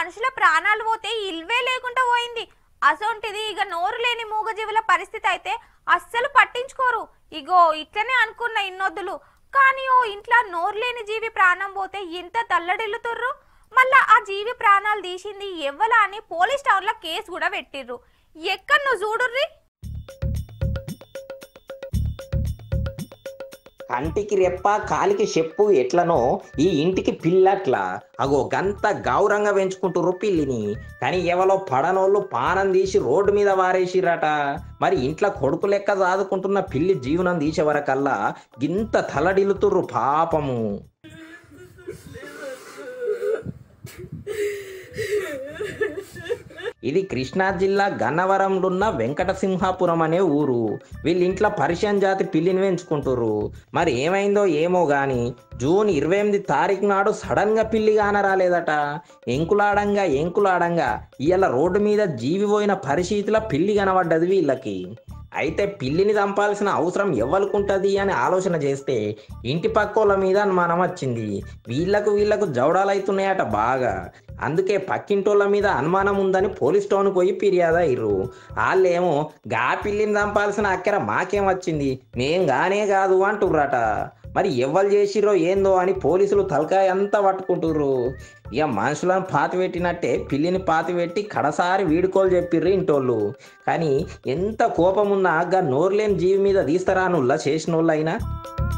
మనుషుల ప్రాణాలు పోతే ఇల్వే లేకుండా పోయింది అసొంటిది ఇక నోరు లేని మూగజీవుల పరిస్థితి అయితే అస్సలు పట్టించుకోరు ఇగో ఇట్లనే అనుకున్న ఇన్నొద్దులు కానీ ఓ ఇంట్లో నోరు లేని జీవి ప్రాణం పోతే ఎంత తల్లడిల్లుతుర్రు మళ్ళా ఆ జీవి ప్రాణాలు తీసింది ఎవ్వలా అని పోలీస్ టౌన్ లో కేసు కూడా పెట్టిర్రు ఎక్కడ నువ్వు చూడుర్రి కంటికి రెప్ప కాలికి చెప్పు ఎట్లనో ఈ ఇంటికి పిల్లట్లా అగో గంత గౌరంగా పెంచుకుంటుర్రు పిల్లిని కానీ ఎవలో పడనోళ్ళు పానం తీసి రోడ్డు మీద వారేసిరట మరి ఇంట్లో కొడుకు లెక్క సాదుకుంటున్న పిల్లి జీవనం తీసే వరకల్లా గింత తలడిల్లుతుర్రు పాపము ఇది కృష్ణా జిల్లా గన్నవరంలున్న వెంకటసింహాపురం అనే ఊరు వీళ్ళింట్లో పరిషన్ జాతి పిల్లిని పెంచుకుంటుర్రు మరి ఏమైందో ఏమో గాని జూన్ ఇరవై ఎనిమిది తారీఖు నాడు సడన్ గా పిల్లి కానరాలేదట ఎంకులాడంగా ఎంకులాడంగా ఇవాళ రోడ్డు మీద జీవి పోయిన పరిస్థితిలో పిల్లి కనబడ్డది వీళ్ళకి అయితే పిల్లిని చంపాల్సిన అవసరం ఎవరికుంటది అని ఆలోచన చేస్తే ఇంటి పక్కోళ్ళ మీద అనుమానం వచ్చింది వీళ్ళకు వీళ్ళకు జవడాలవుతున్నాయట బాగా అందుకే పక్కింటోళ్ళ మీద అనుమానం ఉందని పోలీస్ స్టోన్ పోయి ఫిర్యాదు అయ్యారు వాళ్ళేమో గా పిల్లిని చంపాల్సిన అక్కర మాకేం వచ్చింది మేం గానే కాదు అంటుర్రట మరి ఎవ్వరు చేసిరో ఏందో అని పోలీసులు తలకాయ అంతా పట్టుకుంటుర్రు ఇక మనుషులను పాతి పెట్టినట్టే పిల్లిని పాతి పెట్టి కడసారి వీడుకోలు చెప్పిర్రు ఇంటోళ్ళు కానీ ఎంత కోపం ఉన్నా గా నోరులేని జీవి మీద తీస్తారా నుల్లా చేసిన వాళ్ళైనా